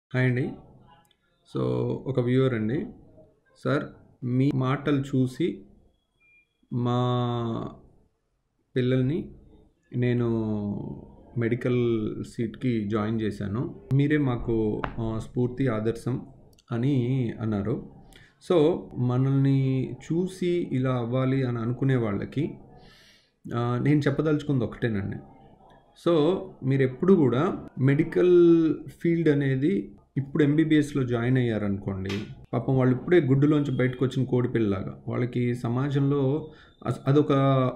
hi అండి so ఒక viewer అండి సార్ మీ మాటలు చూసి మా పిల్లల్ని నేను మెడికల్ సీట్కి జాయిన్ చేశాను మీరే మాకు ఆ, స్ఫూర్తి ఆదర్శం అని అన్నారు సో మనల్ని చూసి ఇలా అవ్వాలి అని అనుకునే వాళ్ళకి ఆ, నేను చెప్పదలుచుకుంది ఒకటేనండి సో మీరు ఎప్పుడు కూడా మెడికల్ ఫీల్డ్ అనేది ఇప్పుడు ఎంబీబీఎస్లో జాయిన్ అయ్యారనుకోండి పాపం వాళ్ళు ఇప్పుడే గుడ్డులోంచి బయటకు వచ్చిన కోడిపిల్లలాగా వాళ్ళకి సమాజంలో అస్- అదొక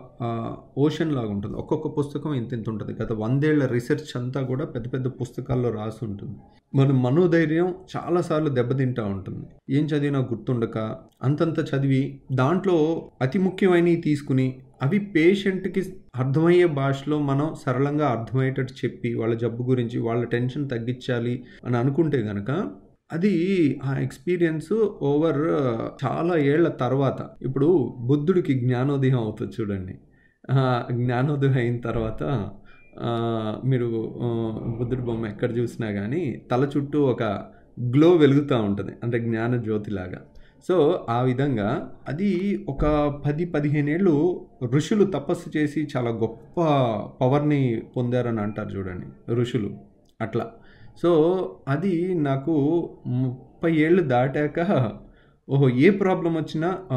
ఓషన్ లాగా ఉంటుంది ఒక్కొక్క పుస్తకం ఇంత ఇంత ఉంటుంది గత వందేళ్ల రీసెర్చ్ అంతా కూడా పెద్ద పెద్ద పుస్తకాల్లో రాసి ఉంటుంది మన మనోధైర్యం చాలాసార్లు దెబ్బతింటా ఉంటుంది ఏం చదివినా గుర్తుండక అంతంత చదివి దాంట్లో అతి ముఖ్యమైనవి తీసుకుని అవి పేషెంట్కి అర్థమయ్యే భాషలో మనం సరళంగా అర్థమయ్యేటట్టు చెప్పి వాళ్ళ జబ్బు గురించి వాళ్ళ టెన్షన్ తగ్గించాలి అని అనుకుంటే కనుక అది ఆ ఎక్స్పీరియన్స్ ఓవర్ చాలా ఏళ్ల తర్వాత ఇప్పుడు బుద్ధుడికి జ్ఞానోదయం అవుతుంది చూడండి ఆ, జ్ఞానోదయం అయిన తర్వాత ఆ, మీరు ఆ, బుద్ధుడి బొమ్మ ఎక్కడ చూసినా కానీ తల చుట్టూ ఒక గ్లో వెలుగుతూ ఉంటుంది అంటే జ్ఞాన జ్యోతిలాగా సో ఆ విధంగా అది ఒక పది పదిహేను ఏళ్ళు ఋషులు తపస్సు చేసి చాలా గొప్ప పవర్ని పొందారని అంటారు చూడండి ఋషులు అట్లా సో అది నాకు ముప్పై ఏళ్ళు దాటాక ఓహో ఏ ప్రాబ్లం వచ్చినా ఆ,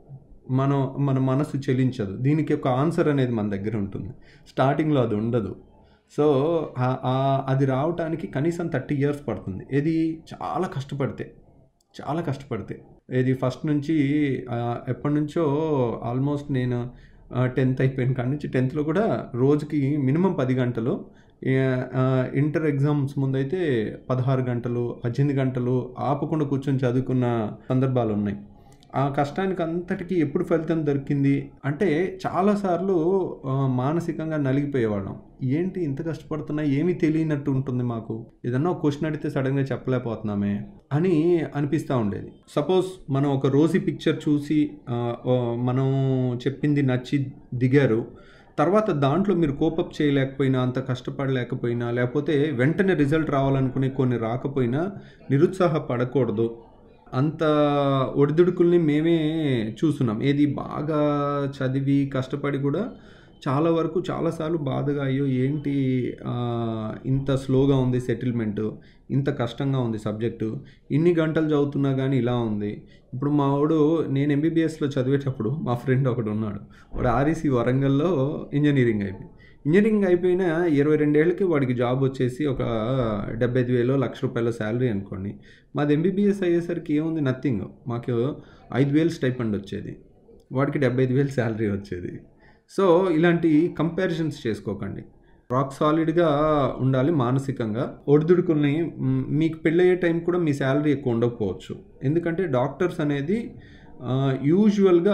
మనం మన మనసు చెలించదు దీనికి ఒక ఆన్సర్ అనేది మన దగ్గర ఉంటుంది స్టార్టింగ్లో అది ఉండదు సో ఆ- ఆ- అది రావటానికి కనీసం థర్టీ ఇయర్స్ పడుతుంది ఇది చాలా కష్టపడితే చాలా కష్టపడితే ఇది ఫస్ట్ నుంచి ఆ, ఎప్పటి నుంచో ఆల్మోస్ట్ నేను టెన్త్ అయిపోయిన కాడి నుంచి టెన్త్లో కూడా రోజుకి మినిమం పది గంటలు ఆ, ఇంటర్ ఎగ్జామ్స్ ముందైతే పదహారు గంటలు పద్దెనిమిది గంటలు ఆపకుండా కూర్చొని చదువుకున్న సందర్భాలు ఉన్నాయి ఆ కష్టానికి అంతటికీ ఎప్పుడు ఫలితం దొరికింది అంటే చాలాసార్లు ఆ, మానసికంగా నలిగిపోయేవాళ్ళం ఏంటి ఇంత కష్టపడుతున్నా ఏమీ తెలియనట్టు ఉంటుంది మాకు ఏదన్నా ఒక క్వశ్చన్ అడిగితే సడన్గా చెప్పలేకపోతున్నామే అని అనిపిస్తూ ఉండేది సపోజ్ మనం ఒక రోజీ పిక్చర్ చూసి ఆ, ఓ, మనం చెప్పింది నచ్చి దిగారు తర్వాత దాంట్లో మీరు కోపప్ చేయలేకపోయినా అంత కష్టపడలేకపోయినా లేకపోతే వెంటనే రిజల్ట్ రావాలనుకుని కొన్ని రాకపోయినా నిరుత్సాహపడకూడదు అంత ఒడిదుడుకుల్ని మేమే చూస్తున్నాం ఏది బాగా చదివి కష్టపడి కూడా చాలా వరకు చాలాసార్లు బాధగా అయ్యో ఏంటి ఆ, ఇంత స్లోగా ఉంది సెటిల్మెంట్ ఇంత కష్టంగా ఉంది సబ్జెక్టు ఇన్ని గంటలు చదువుతున్నా కానీ ఇలా ఉంది ఇప్పుడు మా వాడు నేను ఎంబీబీఎస్లో చదివేటప్పుడు మా ఫ్రెండ్ ఒకడు ఉన్నాడు వాడు ఆర్ఈసీ వరంగల్లో ఇంజనీరింగ్ అయిపోయింది ఇంజనీరింగ్ అయిపోయిన ఇరవై రెండేళ్ళకి వాడికి జాబ్ వచ్చేసి ఒక డెబ్బై ఐదు వేలు లక్ష రూపాయల శాలరీ అనుకోండి మాది ఎంబీబీఎస్ అయ్యేసరికి ఏముంది నథింగ్ మాకు ఐదు వేలు స్టైపండ్ వచ్చేది వాడికి డెబ్బై ఐదు వేలు శాలరీ వచ్చేది సో ఇలాంటి కంపారిజన్స్ చేసుకోకండి రాక్ సాలిడ్గా ఉండాలి మానసికంగా ఒడిదుడుకుల్ని మ్, మీకు పెళ్ళయ్యే టైం కూడా మీ శాలరీ ఎక్కువ ఉండకపోవచ్చు ఎందుకంటే డాక్టర్స్ అనేది యూజువల్గా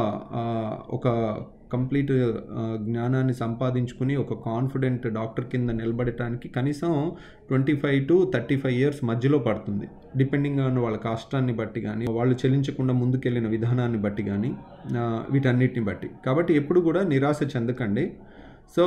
ఒక కంప్లీట్ జ్ఞానాన్ని సంపాదించుకుని ఒక కాన్ఫిడెంట్ డాక్టర్ కింద నిలబడటానికి కనీసం twenty five to thirty five years మధ్యలో పడుతుంది డిపెండింగ్ ఆన్ వాళ్ళ కష్టాన్ని బట్టి కానీ వాళ్ళు చెల్లించకుండా ముందుకెళ్ళిన విధానాన్ని బట్టి కానీ ఆ, వీటన్నిటిని బట్టి కాబట్టి ఎప్పుడు కూడా నిరాశ చెందకండి సో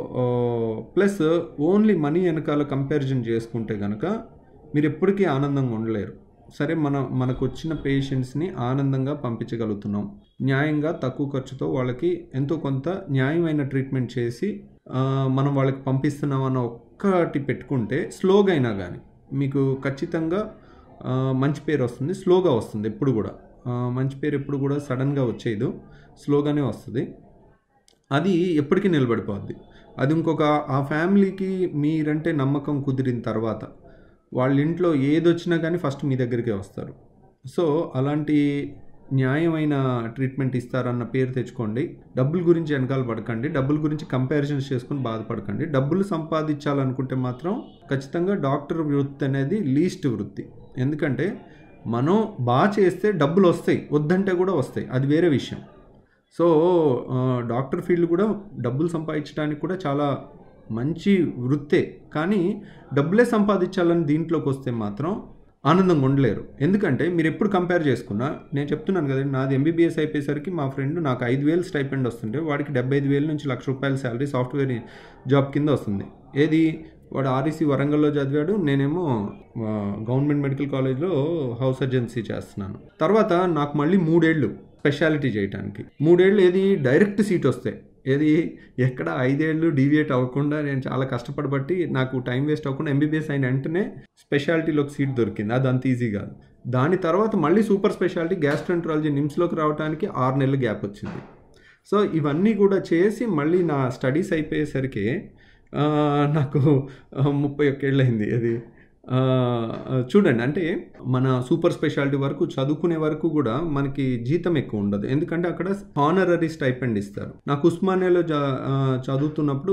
ప్లస్ ఓన్లీ మనీ వెనకాల కంపారిజన్ చేసుకుంటే కనుక మీరు ఎప్పటికీ ఆనందంగా ఉండలేరు సరే మన మనకు వచ్చిన పేషెంట్స్ని ఆనందంగా పంపించగలుగుతున్నాం న్యాయంగా తక్కువ ఖర్చుతో వాళ్ళకి ఎంతో కొంత న్యాయమైన ట్రీట్మెంట్ చేసి ఆ, మనం వాళ్ళకి పంపిస్తున్నాం అన్న ఒక్కటి పెట్టుకుంటే స్లోగా అయినా కానీ మీకు ఖచ్చితంగా ఆ, మంచి పేరు వస్తుంది స్లోగా వస్తుంది ఎప్పుడు కూడా ఆ, మంచి పేరు ఎప్పుడు కూడా సడన్గా వచ్చేది స్లోగానే వస్తుంది అది ఎప్పటికీ నిలబడిపోద్ది అది ఇంకొక ఆ ఫ్యామిలీకి మీరంటే నమ్మకం కుదిరిన తర్వాత వాళ్ళ ఇంట్లో ఏది వచ్చినా కానీ ఫస్ట్ మీ దగ్గరికే వస్తారు సో అలాంటి న్యాయమైన ట్రీట్మెంట్ ఇస్తారన్న పేరు తెచ్చుకోండి డబ్బుల గురించి వెనకాల పడకండి డబ్బుల గురించి కంపారిజన్స్ చేసుకుని బాధపడకండి డబ్బులు సంపాదించాలనుకుంటే మాత్రం ఖచ్చితంగా డాక్టర్ వృత్తి అనేది లీస్ట్ వృత్తి ఎందుకంటే మనం బాగా చేస్తే డబ్బులు వస్తాయి వద్దంటే కూడా వస్తాయి అది వేరే విషయం సో ఆ, డాక్టర్ ఫీల్డ్ కూడా డబ్బులు సంపాదించడానికి కూడా చాలా మంచి వృత్తే కానీ డబ్బులే సంపాదించాలని దీంట్లోకి వస్తే మాత్రం ఆనందంగా ఉండలేరు ఎందుకంటే మీరు ఎప్పుడు కంపేర్ చేసుకున్నా నేను చెప్తున్నాను కదండి నాది ఎంబీబీఎస్ అయిపోయేసరికి మా ఫ్రెండ్ నాకు ఐదు వేలు స్టైపెండ్ వస్తుంటే వాడికి డెబ్బై ఐదు వేల నుంచి లక్ష రూపాయల శాలరీ సాఫ్ట్వేర్ జాబ్ కింద వస్తుంది ఏది వాడు ఆర్ఈసీ వరంగల్లో చదివాడు నేనేమో ఆ, గవర్నమెంట్ మెడికల్ కాలేజ్లో హౌస్ సర్జెన్సీ చేస్తున్నాను తర్వాత నాకు మళ్ళీ మూడేళ్ళు స్పెషాలిటీ చేయడానికి మూడేళ్ళు ఏది డైరెక్ట్ సీట్ వస్తాయి ఏది ఎక్కడ ఐదేళ్ళు డీవియేట్ అవ్వకుండా నేను చాలా కష్టపడబట్టి నాకు టైం వేస్ట్ అవ్వకుండా ఎంబీబీఎస్ అయిన వెంటనే స్పెషాలిటీలోకి సీట్ దొరికింది అది అంత ఈజీ కాదు దాని తర్వాత మళ్ళీ సూపర్ స్పెషాలిటీ గ్యాస్ట్రంట్రాలజీ నిమ్స్లోకి రావడానికి ఆరు నెలలు గ్యాప్ వచ్చింది సో ఇవన్నీ కూడా చేసి మళ్ళీ నా స్టడీస్ అయిపోయేసరికి ఆ, నాకు ఆ, ముప్పై ఒక్కేళ్ళు అయింది అది ఆ, చూడండి అంటే మన సూపర్ స్పెషాలిటీ వరకు చదువుకునే వరకు కూడా మనకి జీతం ఎక్కువ ఉండదు ఎందుకంటే అక్కడ హానరరీ స్టైపెండ్ ఇస్తారు నాకు ఉస్మానియాలో జ ఆ, చదువుతున్నప్పుడు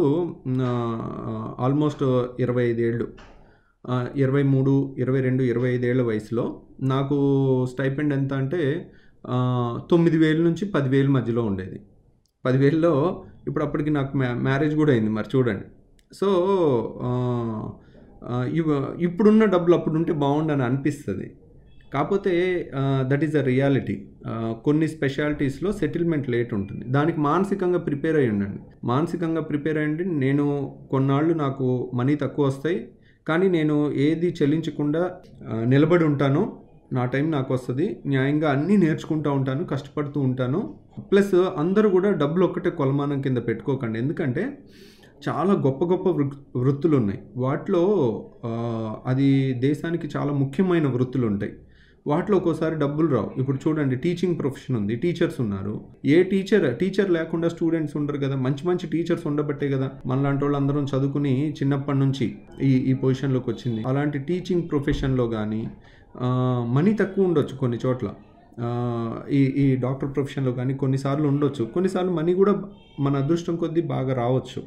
ఆల్మోస్ట్ ఇరవై ఐదేళ్ళు ఆ, ఇరవై మూడు ఇరవై రెండు ఇరవై ఐదేళ్ల వయసులో నాకు స్టైపెండ్ ఎంత అంటే ఆ, తొమ్మిది వేల నుంచి పదివేల మధ్యలో ఉండేది పదివేలలో ఇప్పుడు అప్పటికి నాకు మ్యా మ్యారేజ్ కూడా అయింది మరి చూడండి సో ఆ, ఆ, ఇవ- ఇప్పుడున్న డబ్బులు అప్పుడు ఉంటే బాగుండని అనిపిస్తుంది కాకపోతే దట్ ఈస్ అ రియాలిటీ కొన్ని స్పెషాలిటీస్లో సెటిల్మెంట్ లేట్ ఉంటుంది దానికి మానసికంగా ప్రిపేర్ అయ్యి ఉండండి మానసికంగా ప్రిపేర్ అయ్యండి నేను కొన్నాళ్ళు నాకు మనీ తక్కువ వస్తాయి కానీ నేను ఏది చెల్లించకుండా ఆ, నిలబడి ఉంటాను నా టైం నాకు వస్తుంది న్యాయంగా అన్నీ నేర్చుకుంటూ ఉంటాను కష్టపడుతూ ఉంటాను ప్లస్ అందరూ కూడా డబ్బులు ఒక్కటే కొలమానం కింద పెట్టుకోకండి ఎందుకంటే చాలా గొప్ప గొప్ప వృ- వృత్తులు ఉన్నాయి వాటిలో ఆ, అది దేశానికి చాలా ముఖ్యమైన వృత్తులు ఉంటాయి వాటిలో ఒక్కోసారి డబ్బులు రావు ఇప్పుడు చూడండి టీచింగ్ ప్రొఫెషన్ ఉంది టీచర్స్ ఉన్నారు ఏ టీచర్ టీచర్ లేకుండా స్టూడెంట్స్ ఉండరు కదా మంచి మంచి టీచర్స్ ఉండబట్టే కదా మనలాంటి వాళ్ళు అందరం చదువుకుని చిన్నప్పటి నుంచి ఈ ఈ పొజిషన్లోకి వచ్చింది అలాంటి టీచింగ్ ప్రొఫెషన్లో కానీ మనీ తక్కువ ఉండొచ్చు కొన్ని చోట్ల ఆ, ఈ ఈ డాక్టర్ ప్రొఫెషన్లో కానీ కొన్నిసార్లు ఉండొచ్చు కొన్నిసార్లు మనీ కూడా మన అదృష్టం కొద్దీ బాగా రావచ్చు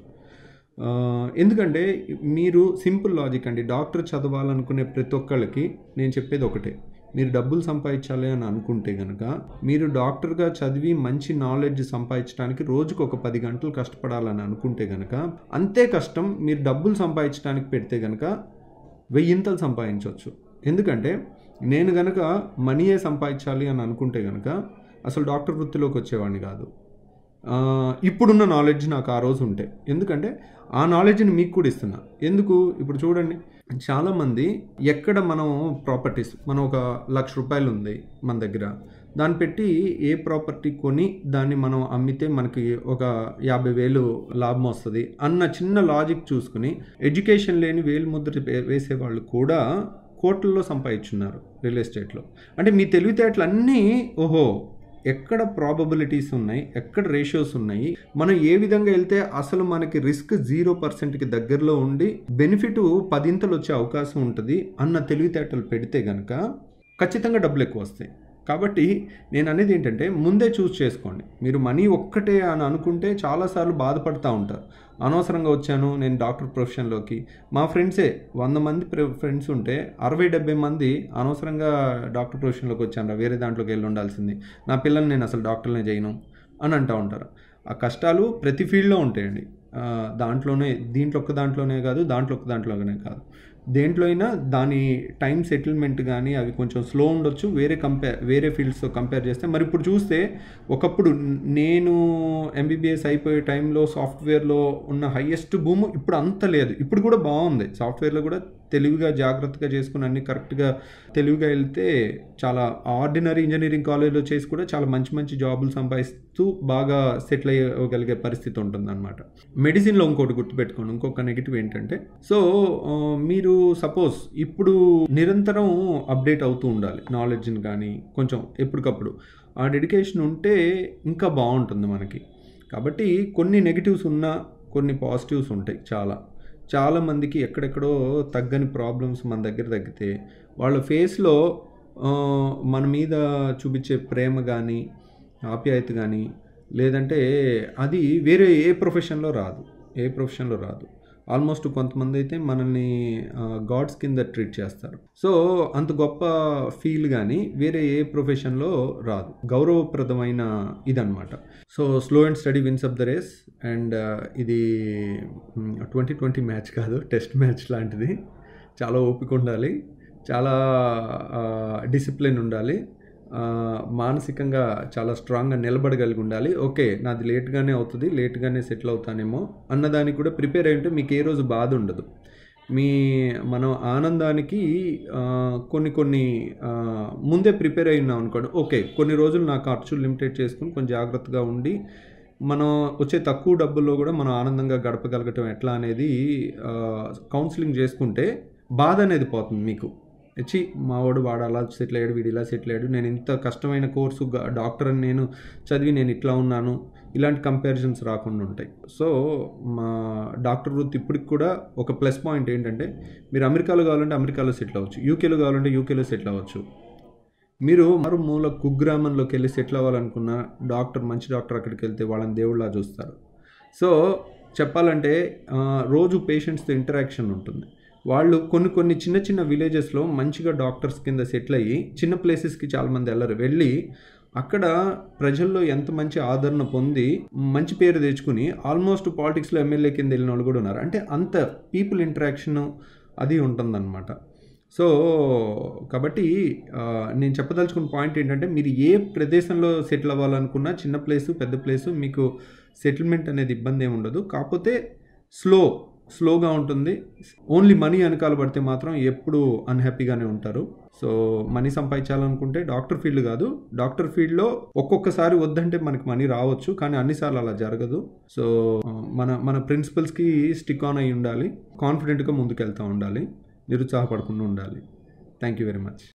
ఆ, ఎందుకంటే మీరు సింపుల్ లాజిక్ అండి డాక్టర్ చదవాలనుకునే ప్రతి ఒక్కళ్ళకి నేను చెప్పేది ఒకటే మీరు డబ్బులు సంపాదించాలి అని అనుకుంటే కనుక మీరు డాక్టర్గా చదివి మంచి నాలెడ్జ్ సంపాదించడానికి రోజుకు ఒక పది గంటలు కష్టపడాలని అనుకుంటే కనుక అంతే కష్టం మీరు డబ్బులు సంపాదించడానికి పెడితే కనుక వెయ్యింతలు సంపాదించవచ్చు ఎందుకంటే నేను గనక మనీయే సంపాదించాలి అని అనుకుంటే కనుక అసలు డాక్టర్ వృత్తిలోకి వచ్చేవాడిని కాదు ఆ, ఇప్పుడున్న నాలెడ్జ్ నాకు ఆ రోజు ఉంటే ఎందుకంటే ఆ నాలెడ్జ్ని మీకు కూడా ఇస్తున్నా ఎందుకు ఇప్పుడు చూడండి చాలామంది ఎక్కడ మనం ప్రాపర్టీస్ మనం ఒక లక్ష రూపాయలు ఉంది మన దగ్గర దాన్ని పెట్టి ఏ ప్రాపర్టీ కొని దాన్ని మనం అమ్మితే మనకి ఒక యాభై వేలు లాభం వస్తుంది అన్న చిన్న లాజిక్ చూసుకుని ఎడ్యుకేషన్ లేని వేలు ముద్ర వే- వేసేవాళ్ళు కూడా కోట్లలో సంపాదించున్నారు రియల్ ఎస్టేట్లో అంటే మీ తెలివితేటలు అన్నీ ఓహో ఎక్కడ ప్రాబబిలిటీస్ ఉన్నాయి ఎక్కడ రేషియోస్ ఉన్నాయి మనం ఏ విధంగా వెళ్తే అసలు మనకి రిస్క్ జీరో పర్సెంట్కి దగ్గరలో ఉండి బెనిఫిట్ పదింతలు వచ్చే అవకాశం ఉంటుంది అన్న తెలివితేటలు పెడితే గనక ఖచ్చితంగా డబ్బులు ఎక్కువ వస్తాయి కాబట్టి నేను అనేది ఏంటంటే ముందే చూస్ చేసుకోండి మీరు మనీ ఒక్కటే అని అనుకుంటే చాలాసార్లు బాధపడుతూ ఉంటారు అనవసరంగా వచ్చాను నేను డాక్టర్ ప్రొఫెషన్లోకి మా ఫ్రెండ్సే వంద మంది ఫ్రెండ్స్ ఉంటే అరవై డెబ్బై మంది అనవసరంగా డాక్టర్ ప్రొఫెషన్లోకి వచ్చాను వేరే దాంట్లోకి వెళ్ళి ఉండాల్సింది నా పిల్లల్ని నేను అసలు డాక్టర్నే చేయను అని అంటూ ఉంటారు ఆ కష్టాలు ప్రతి ఫీల్డ్లో ఉంటాయండి ఆ, దాంట్లోనే దీంట్లో ఒక్క దాంట్లోనే కాదు దాంట్లో ఒక్క దాంట్లోనే కాదు దేంట్లో అయినా దాని టైం సెటిల్మెంట్ కానీ అవి కొంచెం స్లో ఉండొచ్చు వేరే కంపేర్ వేరే ఫీల్డ్స్తో కంపేర్ చేస్తే మరి ఇప్పుడు చూస్తే ఒకప్పుడు నేను ఎంబీబీఎస్ అయిపోయే టైంలో సాఫ్ట్వేర్లో ఉన్న హయ్యెస్ట్ భూము ఇప్పుడు అంత లేదు ఇప్పుడు కూడా బాగుంది సాఫ్ట్వేర్లో కూడా తెలివిగా జాగ్రత్తగా చేసుకుని అన్ని కరెక్ట్గా తెలివిగా వెళ్తే చాలా ఆర్డినరీ ఇంజనీరింగ్ కాలేజ్లో చేసి కూడా చాలా మంచి మంచి జాబులు సంపాదిస్తూ బాగా సెటిల్ అయ్యగలిగే పరిస్థితి ఉంటుంది అనమాట మెడిసిన్లో ఇంకోటి గుర్తుపెట్టుకోండి ఇంకొక నెగిటివ్ ఏంటంటే సో ఆ, మీరు సపోజ్ ఇప్పుడు నిరంతరం అప్డేట్ అవుతూ ఉండాలి నాలెడ్జ్ని కానీ కొంచెం ఎప్పటికప్పుడు ఆ డెడికేషన్ ఉంటే ఇంకా బాగుంటుంది మనకి కాబట్టి కొన్ని నెగిటివ్స్ ఉన్నా కొన్ని పాజిటివ్స్ ఉంటాయి చాలా చాలామందికి ఎక్కడెక్కడో తగ్గని ప్రాబ్లమ్స్ మన దగ్గర తగ్గితే వాళ్ళ ఫేస్లో మన మీద చూపించే ప్రేమ కానీ ఆప్యాయత కానీ లేదంటే అది వేరే ఏ ప్రొఫెషన్లో రాదు ఏ ప్రొఫెషన్లో రాదు ఆల్మోస్ట్ కొంతమంది అయితే మనల్ని గాడ్స్ కింద ట్రీట్ చేస్తారు సో అంత గొప్ప ఫీల్ కానీ వేరే ఏ ప్రొఫెషన్లో రాదు గౌరవప్రదమైన ఇదనమాట so slow and steady wins up the race and ఇది ట్వంటీ ట్వంటీ మ్యాచ్ కాదు టెస్ట్ మ్యాచ్ లాంటిది చాలా ఓపిక ఉండాలి చాలా డిసిప్లిన్ ఉండాలి ఆ, మానసికంగా చాలా స్ట్రాంగ్గా నిలబడగలిగి ఉండాలి ఓకే నాది లేట్గానే అవుతుంది లేట్గానే సెటిల్ అవుతానేమో అన్నదానికి కూడా ప్రిపేర్ అయి ఉంటే మీకు ఏ రోజు బాధ ఉండదు మీ మన ఆనందానికి ఆ, కొన్ని కొన్ని ఆ, ముందే ప్రిపేర్ అయి ఉన్నాం అనుకోండి ఓకే కొన్ని రోజులు నా ఖర్చులు లిమిటెడ్ చేసుకుని కొంచెం జాగ్రత్తగా ఉండి మనం వచ్చే తక్కువ డబ్బుల్లో కూడా మనం ఆనందంగా గడపగలగటం ఎట్లా అనేది ఆ, కౌన్సిలింగ్ చేసుకుంటే బాధ అనేది పోతుంది మీకు వచ్చి మా వాడు వాడు అలా సెటిల్ అయ్యాడు వీడు ఇలా సెటిల్ అయ్యాడు నేను ఇంత కష్టమైన కోర్సు గా- డాక్టర్ అని నేను చదివి నేను ఇట్లా ఉన్నాను ఇలాంటి కంపారిజన్స్ రాకుండా ఉంటాయి సో మా డాక్టర్ వృత్తి ఇప్పటికి కూడా ఒక ప్లస్ పాయింట్ ఏంటంటే మీరు అమెరికాలో కావాలంటే అమెరికాలో సెటిల్ అవ్వచ్చు యూకేలో కావాలంటే యూకేలో సెటిల్ అవ్వచ్చు మీరు మరుమూల కుగ్రామంలోకి వెళ్ళి సెటిల్ అవ్వాలనుకున్న డాక్టర్ మంచి డాక్టర్ అక్కడికి వెళ్తే వాళ్ళని దేవుళ్ళ చూస్తారు సో చెప్పాలంటే ఆ, రోజు పేషెంట్స్తో ఇంటరాక్షన్ ఉంటుంది వాళ్ళు కొన్ని కొన్ని చిన్న చిన్న విలేజెస్లో మంచిగా డాక్టర్స్ కింద సెటిల్ అయ్యి చిన్న ప్లేసెస్కి చాలామంది వెళ్ళరు వెళ్ళి అక్కడ ప్రజల్లో ఎంత మంచి ఆదరణ పొంది మంచి పేరు తెచ్చుకుని ఆల్మోస్ట్ పాలిటిక్స్లో ఎమ్మెల్యే కింద వెళ్ళిన వాళ్ళు కూడా ఉన్నారు అంటే అంత పీపుల్ ఇంటరాక్షన్ అది ఉంటుందన్నమాట సో కాబట్టి ఆ, నేను చెప్పదలుచుకున్న పాయింట్ ఏంటంటే మీరు ఏ ప్రదేశంలో సెటిల్ అవ్వాలనుకున్నా చిన్న ప్లేసు పెద్ద ప్లేసు మీకు సెటిల్మెంట్ అనేది ఇబ్బంది ఏమి ఉండదు కాకపోతే స్లో స్లోగా ఉంటుంది ఓన్లీ మనీ వెనకాల పడితే మాత్రం ఎప్పుడు అన్హ్యాపీగానే ఉంటారు సో మనీ సంపాదించాలనుకుంటే డాక్టర్ ఫీల్డ్ కాదు డాక్టర్ ఫీల్డ్లో ఒక్కొక్కసారి వద్దంటే మనకి మనీ రావచ్చు కానీ అన్నిసార్లు అలా జరగదు సో ఆ, మన మన ప్రిన్సిపల్స్కి స్టిక్ ఆన్ అయి ఉండాలి కాన్ఫిడెంట్గా ముందుకెళ్తూ ఉండాలి నిరుత్సాహపడకుండా ఉండాలి థ్యాంక్ యూ వెరీ మచ్